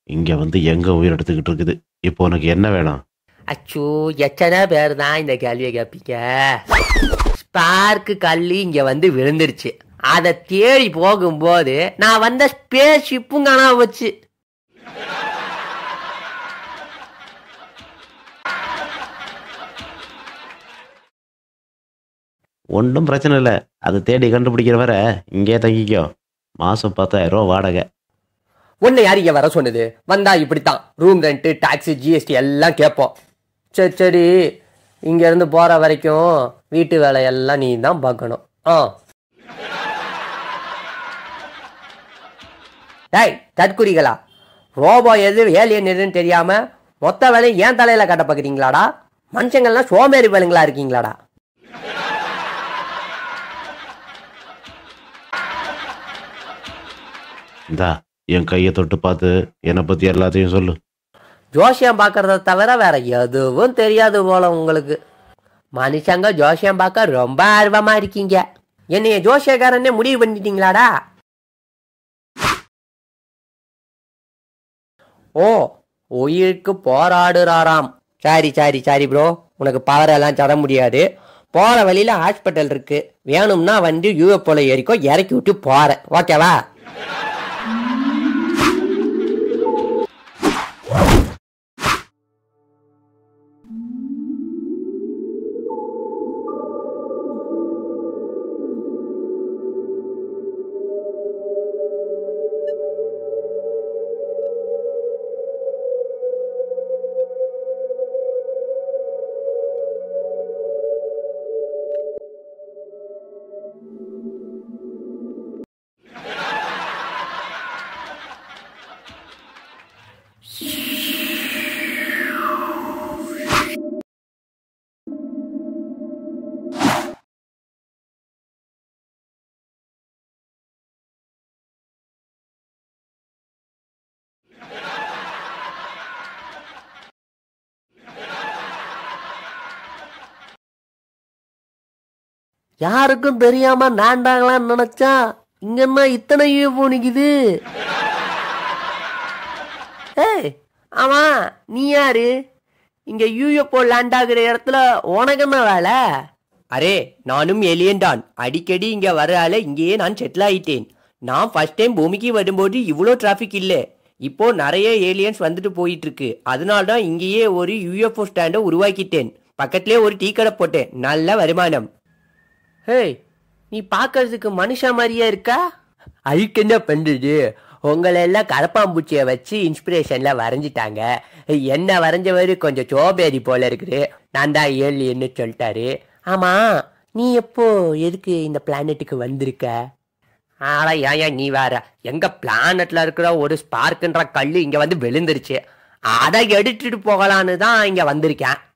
இங்க வந்து எங்க உயிர் எடுத்துக்கிட்டு இருக்குது இப்போ உனக்கு என்ன வேணும் அச்சோ எத்தனை பேர் தான் இந்த கேள்வியை கேட்பீங்க ஸ்பார்க்கு கல்லி இங்க வந்து விழுந்துருச்சு அதை தேடி போகும்போது நான் வந்த ஸ்பேஸ் ஷிப்பும் காணாம போச்சு ஒன்றும் பிரச்சனை இல்லை அதை தேடி கண்டுபிடிக்கிற வரை இங்கே தங்கிக்கோ மாசம் பத்தாயிரம் ரூபா வாடகை உன்னை யார் இங்க வர சொன்னது வந்தா இப்படித்தான் ரூம் ரெண்ட்டு டாக்ஸி ஜிஎஸ்டி எல்லாம் கேட்போம் சரி சரி இங்க இருந்து போற வரைக்கும் வீட்டு வேலையெல்லாம் நீ தான் பார்க்கணும் ஆ டேய் தற்குறிகளா ரோபோ எது ஏலியன் எதுன்னு தெரியாம மொத்த வேலையும் ஏன் தலையில கட்ட பார்க்குறீங்களாடா மனுஷங்கள்லாம் சோம்பேறி வேலுங்களா இருக்கீங்களாடா இந்தா என் கையை தொட்டு பார்த்து என்னை பத்தி எல்லாத்தையும் சொல்லு ஜோசியம் பார்க்கறத தவிர வேற எதுவும் தெரியாது போல உங்களுக்கு மனுஷங்க ஜோசியம் பார்க்க ரொம்ப ஆர்வமா இருக்கீங்க என்னைய ஜோசியக்காரனே முடிவு பண்ணிட்டீங்களாடா ஓ உயிருக்கு போராடுறாராம் சாரி சாரி சாரி ப்ரோ உனக்கு பவர் எல்லாம் தர முடியாது போற வழியில ஹாஸ்பிட்டல் இருக்கு வேணும்னா வந்து யூஎஃப்ஓல ஏறிக்கோ இறக்கி விட்டு போறேன் ஓகேவா யாருக்கும் தெரியாம நான்டாங்களான்னு நினைச்சா இங்கன்னா இத்தனை யூஎஃப்ஓ நிக்குது ஏய் ஆமா நீ யாரு இங்க யூஎஃப்ஓ லேண்ட் ஆகுற இடத்துல உனக்கு என்ன வேலை அரே நானும் எலியன் தான் அடிக்கடி இங்க வரால இங்கேயே நான் செட்டில் ஆயிட்டேன் நான் ஃபர்ஸ்ட் டைம் பூமிக்கு வரும்போது இவ்வளோ டிராஃபிக் இல்லை இப்போ நிறைய ஏலியன்ஸ் வந்துட்டு போயிட்டு இருக்கு அதனால தான் இங்கேயே ஒரு யூஎஃப்ஓ ஸ்டாண்டை உருவாக்கிட்டேன் பக்கத்துலேயே ஒரு டீ கடை போட்டேன் நல்ல வருமானம் ஹேய் நீ பார்க்கறதுக்கு மனுஷன் மாதிரியே இருக்கா அதுக்கு என்ன பண்றது உங்களை எல்லாம் கரப்பாம்பூச்சியை வச்சு இன்ஸ்பிரேஷன்ல வரைஞ்சிட்டாங்க என்ன வரைஞ்சவர் கொஞ்சம் சோபேரி போல இருக்குது நான் தான் ஏழியன்னு சொல்லிட்டாரு ஆமா நீ எப்போ எதுக்கு இந்த பிளானெட்டுக்கு வந்திருக்க ஆனா ஏன் ஏன் நீ வேற எங்க பிளானட்ல இருக்கிற ஒரு ஸ்பார்க்குன்ற கல்லு இங்க வந்து விழுந்துருச்சு அதை எடுத்துட்டு போகலான்னு தான் இங்க வந்திருக்கேன்